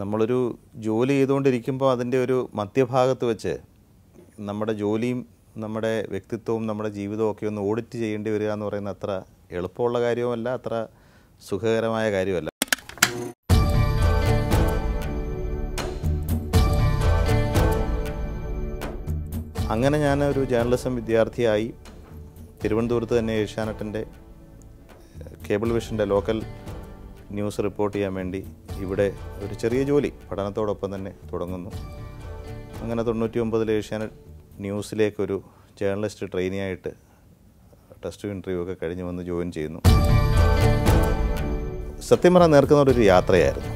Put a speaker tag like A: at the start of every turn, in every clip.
A: നമ്മളൊരു ജോലി ചെയ്തുകൊണ്ടിരിക്കുമ്പോൾ അതിൻ്റെ ഒരു മധ്യഭാഗത്ത് വെച്ച് നമ്മുടെ ജോലിയും നമ്മുടെ വ്യക്തിത്വവും നമ്മുടെ ജീവിതവും ഒക്കെ ഒന്ന് ഓഡിറ്റ് ചെയ്യേണ്ടി വരിക എന്ന് പറയുന്നത് അത്ര എളുപ്പമുള്ള കാര്യവുമല്ല അത്ര സുഖകരമായ കാര്യമല്ല അങ്ങനെ ഞാൻ ഒരു ജേർണലിസം വിദ്യാർത്ഥിയായി തിരുവനന്തപുരത്ത് തന്നെ ഏഷ്യാനെറ്റിൻ്റെ കേബിൾ വിഷൻ്റെ ലോക്കൽ ന്യൂസ് റിപ്പോർട്ട് ചെയ്യാൻ വേണ്ടി ഇവിടെ ഒരു ചെറിയ ജോലി പഠനത്തോടൊപ്പം തന്നെ തുടങ്ങുന്നു അങ്ങനെ തൊണ്ണൂറ്റി ഒമ്പതിൽ ഏഷ്യാനെറ്റ് ന്യൂസിലേക്കൊരു ജേർണലിസ്റ്റ് ട്രെയിനിയായിട്ട് ടെസ്റ്റ് ഇൻ്റർവ്യൂ ഒക്കെ കഴിഞ്ഞ് വന്ന് ജോയിൻ ചെയ്യുന്നു സത്യം പറഞ്ഞാൽ നേർക്കുന്ന ഒരു യാത്രയായിരുന്നു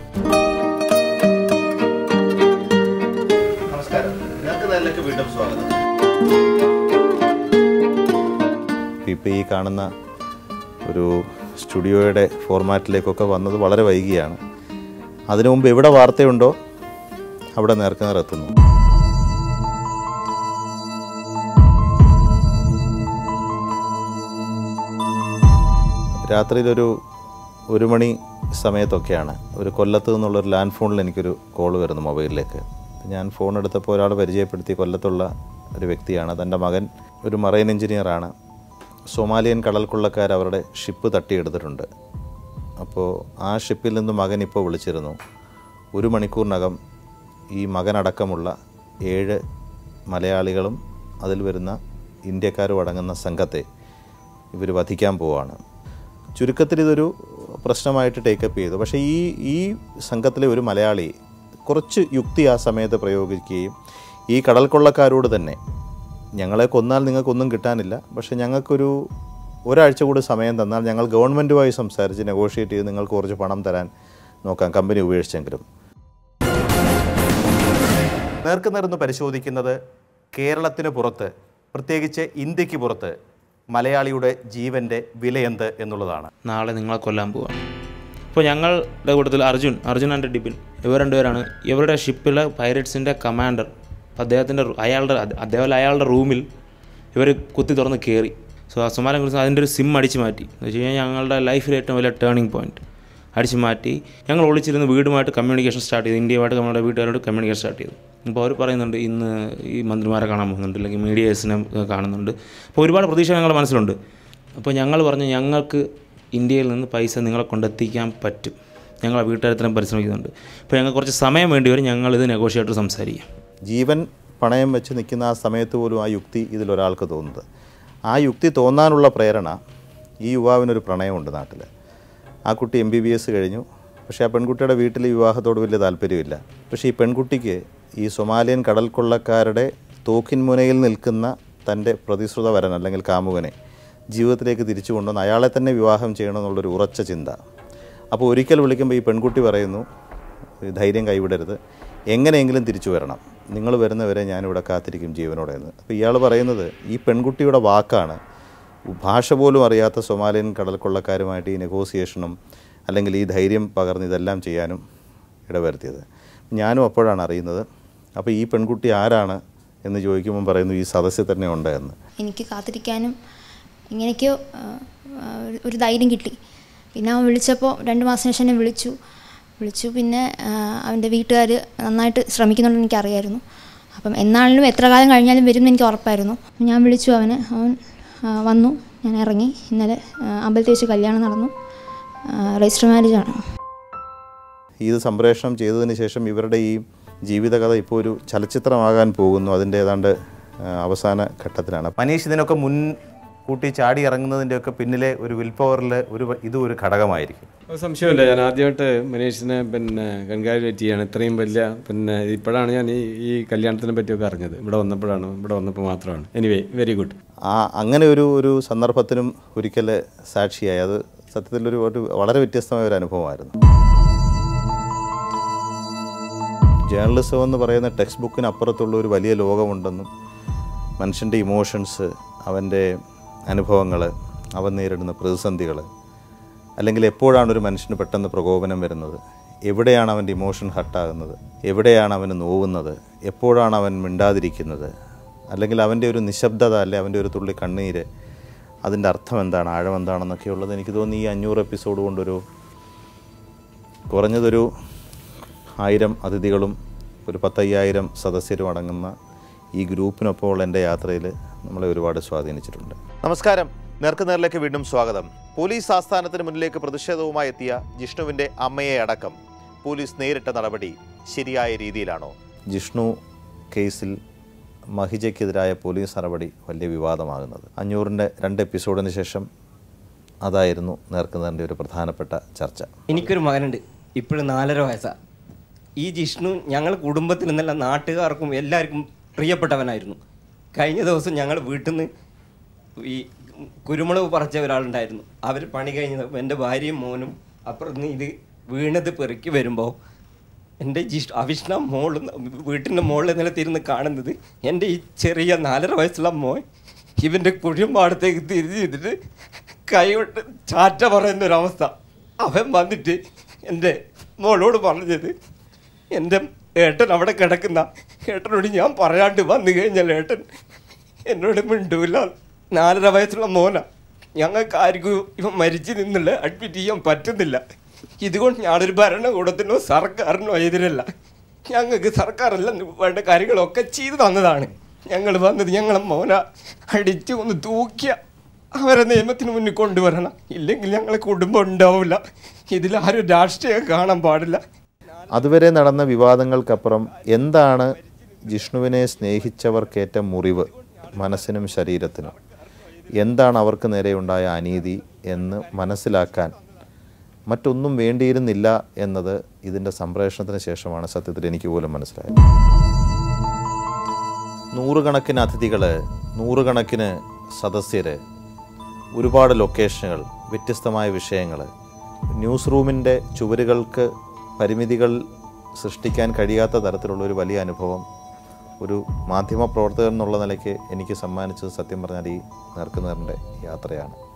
A: നമസ്കാരം നേർക്കുന്നതിലേക്ക് വീണ്ടും സ്വാഗതം ഇപ്പോൾ ഈ കാണുന്ന ഒരു സ്റ്റുഡിയോയുടെ ഫോർമാറ്റിലേക്കൊക്കെ വന്നത് വളരെ വൈകിയാണ് അതിനു മുമ്പ് എവിടെ വാർത്തയുണ്ടോ അവിടെ നേർക്കുനേർ എത്തുന്നു രാത്രിയിലൊരു ഒരു മണി സമയത്തൊക്കെയാണ് ഒരു കൊല്ലത്ത് നിന്നുള്ളൊരു ലാൻഡ് ഫോണിൽ എനിക്കൊരു കോൾ വരുന്നു മൊബൈലിലേക്ക് ഞാൻ ഫോൺ എടുത്തപ്പോൾ ഒരാൾ പരിചയപ്പെടുത്തി കൊല്ലത്തുള്ള ഒരു വ്യക്തിയാണ് തൻ്റെ മകൻ ഒരു മറൈൻ എഞ്ചിനീയറാണ് സൊമാലിയൻ കടൽ കൊള്ളക്കാർ അവരുടെ ഷിപ്പ് തട്ടിയെടുത്തിട്ടുണ്ട് അപ്പോൾ ആ ഷിപ്പിൽ നിന്ന് മകൻ ഇപ്പോൾ വിളിച്ചിരുന്നു ഒരു മണിക്കൂറിനകം ഈ മകനടക്കമുള്ള ഏഴ് മലയാളികളും അതിൽ വരുന്ന ഇന്ത്യക്കാരും അടങ്ങുന്ന സംഘത്തെ ഇവർ വധിക്കാൻ പോവാണ് ചുരുക്കത്തിൽ ഇതൊരു പ്രശ്നമായിട്ട് ടേക്കപ്പ് ചെയ്തു പക്ഷേ ഈ ഈ സംഘത്തിലെ ഒരു മലയാളി കുറച്ച് യുക്തി ആ സമയത്ത് പ്രയോഗിക്കുകയും ഈ കടൽ കൊള്ളക്കാരോട് തന്നെ ഞങ്ങളെ കൊന്നാൽ നിങ്ങൾക്കൊന്നും കിട്ടാനില്ല പക്ഷേ ഞങ്ങൾക്കൊരു ഒരാഴ്ച കൂടി സമയം തന്നാൽ ഞങ്ങൾ ഗവൺമെൻറ്റുമായി സംസാരിച്ച് നെഗോഷിയേറ്റ് ചെയ്ത് നിങ്ങൾക്ക് കുറച്ച് പണം തരാൻ നോക്കാം കമ്പനി ഉപേക്ഷിച്ചെങ്കിലും നേർക്കുനേർന്ന് പരിശോധിക്കുന്നത് കേരളത്തിന് പുറത്ത് പ്രത്യേകിച്ച് ഇന്ത്യക്ക് പുറത്ത് മലയാളിയുടെ ജീവൻ്റെ വിലയെന്ത് എന്നുള്ളതാണ്
B: നാളെ നിങ്ങളെ കൊല്ലാൻ പോവാണ് അപ്പോൾ ഞങ്ങളുടെ കൂട്ടത്തിൽ അർജുൻ അർജുൻ ആൻഡ് ഡിബിൻ ഇവർ രണ്ടുപേരാണ് ഇവരുടെ ഷിപ്പിലെ പൈററ്റ്സിൻ്റെ കമാൻഡർ അപ്പോൾ അദ്ദേഹത്തിൻ്റെ റൂ- അയാളുടെ അത് അതേപോലെ അയാളുടെ റൂമിൽ ഇവർ കുത്തി തുറന്ന് കയറി സോ അസുമാലം കുറിച്ച് അതിൻ്റെ ഒരു സിം അടിച്ച് മാറ്റി എന്ന് വെച്ച് കഴിഞ്ഞാൽ ഞങ്ങളുടെ ലൈഫിലെ ഏറ്റവും വലിയ ടേണിംഗ് പോയിന്റ് അടിച്ച് മാറ്റി ഞങ്ങൾ ഒളിച്ചിരുന്ന് വീടുമായിട്ട് കമ്മ്യൂണിക്കേഷൻ സ്റ്റാർട്ട് ചെയ്തു ഇന്ത്യയുമായിട്ട് നമ്മുടെ വീട്ടുകാരോട് കമ്മ്യൂണിക്കേഷൻ സ്റ്റാർട്ട് ചെയ്തു അപ്പോൾ അവർ പറയുന്നുണ്ട് ഇന്ന് ഈ മന്ത്രിമാരെ കാണാൻ പോകുന്നുണ്ട് അല്ലെങ്കിൽ മീഡിയേഴ്സിനെ കാണുന്നുണ്ട് അപ്പോൾ ഒരുപാട് പ്രതീക്ഷ ഞങ്ങളുടെ മനസ്സിലുണ്ട് അപ്പോൾ ഞങ്ങൾ പറഞ്ഞു ഞങ്ങൾക്ക് ഇന്ത്യയിൽ നിന്ന് പൈസ നിങ്ങളെ കൊണ്ടെത്തിക്കാൻ പറ്റും ഞങ്ങൾ ആ വീട്ടുകാരത്തിനും പരിശ്രമിക്കുന്നുണ്ട് അപ്പോൾ ഞങ്ങൾക്ക് കുറച്ച് സമയം വേണ്ടി വരും ഞങ്ങളിത് നെഗോഷിയേറ്റർ സംസാരിക്കാം
A: ജീവൻ പണയം വെച്ച് നിൽക്കുന്ന ആ സമയത്ത് പോലും ആ യുക്തി ഇതിലൊരാൾക്ക് തോന്നുന്നത് ആ യുക്തി തോന്നാനുള്ള പ്രേരണ ഈ യുവാവിനൊരു പ്രണയമുണ്ട് നാട്ടിൽ ആ കുട്ടി എം ബി ബി എസ് കഴിഞ്ഞു പക്ഷേ ആ പെൺകുട്ടിയുടെ വീട്ടിൽ ഈ വിവാഹത്തോട് വലിയ താല്പര്യമില്ല പക്ഷേ ഈ പെൺകുട്ടിക്ക് ഈ സൊമാലിയൻ കടൽ കൊള്ളക്കാരുടെ തോക്കിൻ മുനയിൽ നിൽക്കുന്ന തൻ്റെ പ്രതിശ്രുത വരൻ അല്ലെങ്കിൽ കാമുകനെ ജീവിതത്തിലേക്ക് തിരിച്ചു കൊണ്ടുവന്ന് അയാളെ തന്നെ വിവാഹം ചെയ്യണമെന്നുള്ളൊരു ഉറച്ച ചിന്ത അപ്പോൾ ഒരിക്കൽ വിളിക്കുമ്പോൾ ഈ പെൺകുട്ടി പറയുന്നു "ഈ ധൈര്യം കൈവിടരുത് എങ്ങനെയെങ്കിലും തിരിച്ചു വരണം നിങ്ങൾ വരുന്നവരെ ഞാനിവിടെ കാത്തിരിക്കും ജീവനോടെ എന്ന് അപ്പോൾ ഇയാൾ പറയുന്നത് ഈ പെൺകുട്ടിയുടെ വാക്കാണ് ഭാഷ പോലും അറിയാത്ത സൊമാലിയൻ കടൽ കൊള്ളക്കാരുമായിട്ട് ഈ നെഗോസിയേഷനും അല്ലെങ്കിൽ ഈ ധൈര്യം പകർന്ന് ഇതെല്ലാം ചെയ്യാനും ഇടവരുത്തിയത് ഞാനും അപ്പോഴാണ് അറിയുന്നത് അപ്പോൾ ഈ പെൺകുട്ടി ആരാണ് എന്ന് ചോദിക്കുമ്പം പറയുന്നു ഈ സദസ്സിൽ തന്നെ ഉണ്ട് എന്ന്
C: എനിക്ക് കാത്തിരിക്കാനും ഇങ്ങനെയൊക്കെയോ ആ, ആ, ഒരു- ഒരു ധൈര്യം കിട്ടി പിന്നെ അവൻ വിളിച്ചപ്പോൾ രണ്ട് മാസത്തിന് ശേഷം എന്നെ വിളിച്ചു വിളിച്ചു പിന്നെ ആ, അവൻ്റെ വീട്ടുകാർ നന്നായിട്ട് ശ്രമിക്കുന്നുണ്ടെന്ന് എനിക്കറിയായിരുന്നു അപ്പം എന്നാണെങ്കിലും എത്ര കാലം കഴിഞ്ഞാലും വരും എന്ന് എനിക്ക് ഉറപ്പായിരുന്നു ഞാൻ വിളിച്ചു അവനെ അവൻ ആ, വന്നു ഞാൻ ഇറങ്ങി ഇന്നലെ ആ, അമ്പലത്തിൽ വെച്ച് കല്യാണം നടന്നു രജിസ്റ്റർ മാരേജ് ആണ്
A: ഇത് സംപ്രേഷണം ചെയ്തതിന് ശേഷം ഇവരുടെ ഈ ജീവിതകഥ ഇപ്പോൾ ഒരു ചലച്ചിത്രമാകാൻ പോകുന്നു അതിൻ്റെ ഏതാണ്ട് ആ, അവസാന ഘട്ടത്തിലാണ് മനീഷ് ഇതിനൊക്കെ മുൻ കൂട്ടി ചാടി ഇറങ്ങുന്നതിൻ്റെയൊക്കെ പിന്നിലെ ഒരു വിൽ പവറിൽ ഒരു ഇതും ഒരു ഘടകമായിരിക്കും
D: ഒരു സംശയമില്ല ഞാൻ ആദ്യമായിട്ട് മനീഷിനെ പിന്നെ കൺഗ്രാജുലേറ്റ് ചെയ്യാണ് ഇത്രയും വലിയ പിന്നെ ഇപ്പോഴാണ് ഞാൻ ഈ ഈ കല്യാണത്തിനെ പറ്റിയൊക്കെ അറിഞ്ഞത് ഇവിടെ വന്നപ്പോഴാണ് ഇവിടെ വന്നപ്പോൾ മാത്രമാണ് എനിവേ വെരി ഗുഡ്
A: ആ അങ്ങനെ ഒരു ഒരു സന്ദർഭത്തിനും ഒരിക്കൽ സാക്ഷിയായി അത് സത്യത്തിലൊരു ഒരു വളരെ വ്യത്യസ്തമായ ഒരു അനുഭവമായിരുന്നു ജേർണലിസം എന്ന് പറയുന്ന ടെക്സ്റ്റ് ബുക്കിന് അപ്പുറത്തുള്ള ഒരു വലിയ ലോകമുണ്ടെന്നും മനുഷ്യൻ്റെ ഇമോഷൻസ് അവൻ്റെ അനുഭവങ്ങൾ അവൻ നേരിടുന്ന പ്രതിസന്ധികൾ അല്ലെങ്കിൽ എപ്പോഴാണ് ഒരു മനുഷ്യന് പെട്ടെന്ന് പ്രകോപനം വരുന്നത് എവിടെയാണ് അവൻ്റെ ഇമോഷൻ ഹർട്ടാകുന്നത് എവിടെയാണ് അവന് നോവുന്നത് എപ്പോഴാണ് അവൻ മിണ്ടാതിരിക്കുന്നത് അല്ലെങ്കിൽ അവൻ്റെ ഒരു നിശബ്ദത അല്ലെ അവൻ്റെ ഒരു തുള്ളി കണ്ണീര് അതിൻ്റെ അർത്ഥം എന്താണ് ആഴം എന്താണെന്നൊക്കെ ഉള്ളത് എനിക്ക് തോന്നുന്നു ഈ അഞ്ഞൂറ് എപ്പിസോഡ് കൊണ്ടൊരു കുറഞ്ഞതൊരു ആയിരം അതിഥികളും ഒരു പത്തയ്യായിരം സദസ്യരും അടങ്ങുന്ന ഈ ഗ്രൂപ്പിനൊപ്പമുള്ള എൻ്റെ യാത്രയിൽ നമ്മളെ ഒരുപാട് സ്വാധീനിച്ചിട്ടുണ്ട് നമസ്കാരം നേർക്കുനേറിലേക്ക് വീണ്ടും സ്വാഗതം പോലീസ് ആസ്ഥാനത്തിന് മുന്നിലേക്ക് പ്രതിഷേധവുമായി എത്തിയ ജിഷ്ണുവിൻ്റെ അമ്മയെ അടക്കം പോലീസ് നേരിട്ട നടപടി ശരിയായ രീതിയിലാണോ ജിഷ്ണു കേസിൽ മഹിജയ്ക്കെതിരായ പോലീസ് നടപടി വലിയ വിവാദമാകുന്നത് അഞ്ഞൂറിൻ്റെ രണ്ട് എപ്പിസോഡിന് ശേഷം അതായിരുന്നു നേർക്കുനേറിൻ്റെ ഒരു പ്രധാനപ്പെട്ട ചർച്ച
E: എനിക്കൊരു മകനുണ്ട് ഇപ്പോഴും നാലര വയസ്സാണ് ഈ ജിഷ്ണു ഞങ്ങൾ കുടുംബത്തിൽ നിന്നല്ല നാട്ടുകാർക്കും എല്ലാവർക്കും പ്രിയപ്പെട്ടവനായിരുന്നു കഴിഞ്ഞ ദിവസം ഞങ്ങൾ വീട്ടിൽ നിന്ന് ഈ കുരുമുളക് പറിച്ച ഒരാളുണ്ടായിരുന്നു അവർ പണി കഴിഞ്ഞത് എൻ്റെ ഭാര്യയും മോനും അപ്പുറത്ത് നിന്ന് ഇത് വീണത് പെറുക്കി വരുമ്പോൾ എൻ്റെ ജിഷ് അവിഷ്ണ മോളിൽ വീട്ടിൻ്റെ മുകളിൽ നിലത്തിരുന്ന് കാണുന്നത് എൻ്റെ ഈ ചെറിയ നാലര വയസ്സുള്ള മോൻ ഇവൻ്റെ കുഴിമ്പാടത്തേക്ക് തിരിഞ്ഞ് ചെയ്തിട്ട് കൈവിട്ട് ചാറ്റ പറയുന്ന ഒരവസ്ഥ അവൻ വന്നിട്ട് എൻ്റെ മോളോട് പറഞ്ഞത് എൻ്റെ ഏട്ടൻ അവിടെ കിടക്കുന്ന ഏട്ടനോട് ഞാൻ പറയാണ്ട് വന്നു കഴിഞ്ഞാൽ ഏട്ടൻ എന്നോട് മിണ്ടൂല നാലര വയസ്സുള്ള മോന ഞങ്ങൾക്ക് ആർക്കും ഇവൻ മരിച്ചു നിന്നില്ല അഡ്മിറ്റ് ചെയ്യാൻ പറ്റുന്നില്ല ഇതുകൊണ്ട് ഞാനൊരു ഭരണകൂടത്തിനോ സർക്കാരിനോ എതിരല്ല ഞങ്ങൾക്ക് സർക്കാരെല്ലാം വേണ്ട കാര്യങ്ങളൊക്കെ ചെയ്തു തന്നതാണ് ഞങ്ങൾ വന്നത് ഞങ്ങളെ മോന അടിച്ചു ഒന്ന് തൂക്കിയ അവരെ നിയമത്തിന് മുന്നിൽ കൊണ്ടുവരണം ഇല്ലെങ്കിൽ ഞങ്ങളെ കുടുംബം ഉണ്ടാവില്ല ഇതിലാരും രാഷ്ട്രീയം കാണാൻ പാടില്ല
A: അതുവരെ നടന്ന വിവാദങ്ങൾക്കപ്പുറം എന്താണ് ജിഷ്ണുവിനെ സ്നേഹിച്ചവർക്കേറ്റ മുറിവ് മനസ്സിനും ശരീരത്തിനും എന്താണ് അവർക്ക് നേരെയുണ്ടായ അനീതി എന്ന് മനസ്സിലാക്കാൻ മറ്റൊന്നും വേണ്ടിയിരുന്നില്ല എന്നത് ഇതിൻ്റെ സംപ്രേഷണത്തിന് ശേഷമാണ് സത്യത്തിൽ എനിക്ക് പോലും മനസ്സിലായത് നൂറുകണക്കിന് അതിഥികൾ നൂറുകണക്കിന് സദസ്യർ ഒരുപാട് ലൊക്കേഷനുകൾ വ്യത്യസ്തമായ വിഷയങ്ങൾ ന്യൂസ് റൂമിൻ്റെ ചുവരുകൾക്ക് പരിമിതികൾ സൃഷ്ടിക്കാൻ കഴിയാത്ത തരത്തിലുള്ള ഒരു വലിയ അനുഭവം ഒരു മാധ്യമ പ്രവർത്തകൻ എന്നുള്ള നിലയ്ക്ക് എനിക്ക് സമ്മാനിച്ചത് സത്യം പറഞ്ഞാൽ ഈ നേർക്കുനേറിൻ്റെ യാത്രയാണ്